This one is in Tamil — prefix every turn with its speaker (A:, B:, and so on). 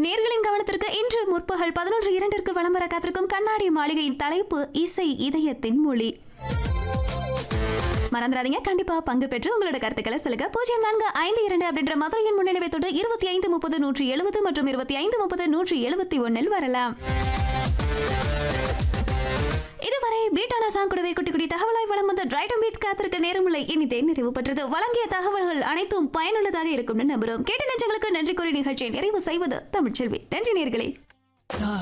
A: நேர்களின் கவனத்திற்கு இன்று முற்பகல் பதினொன்று இரண்டிற்கு வலம் வர காத்திருக்கும் கண்ணாடி மாளிகையின் தலைப்பு இசை இதயத்தின் மொழி மறந்துடாதீங்க கண்டிப்பா பங்கு பெற்று உங்களோட கருத்துக்களை சொல்லுங்க பூஜ்ஜியம் நான்கு ஐந்து இரண்டு அப்படின்ற மதுரையின் முன்னிலைவை தொட்டு இருபத்தி ஐந்து முப்பது நூற்றி எழுபது மற்றும் இருபத்தி ஐந்து முப்பது நூற்றி எழுபத்தி ஒன்னில் வரலாம் இதுவரை பீட்டானா சாங் கூடவே குட்டி குட்டி தகவலாய் வளம் வந்த டிரைட்டம் பீட்ஸ் காத்திருக்க நேரமில்லை இனிதே நிறைவு பெற்றது வழங்கிய தகவல்கள் அனைத்தும் பயனுள்ளதாக இருக்கும்னு நம்புறோம் கேட்ட நெஞ்சங்களுக்கு நன்றி கூறி நிகழ்ச்சியை நிறைவு செய்வது தமிழ்ச்செல்வி நன்றி நேர்களே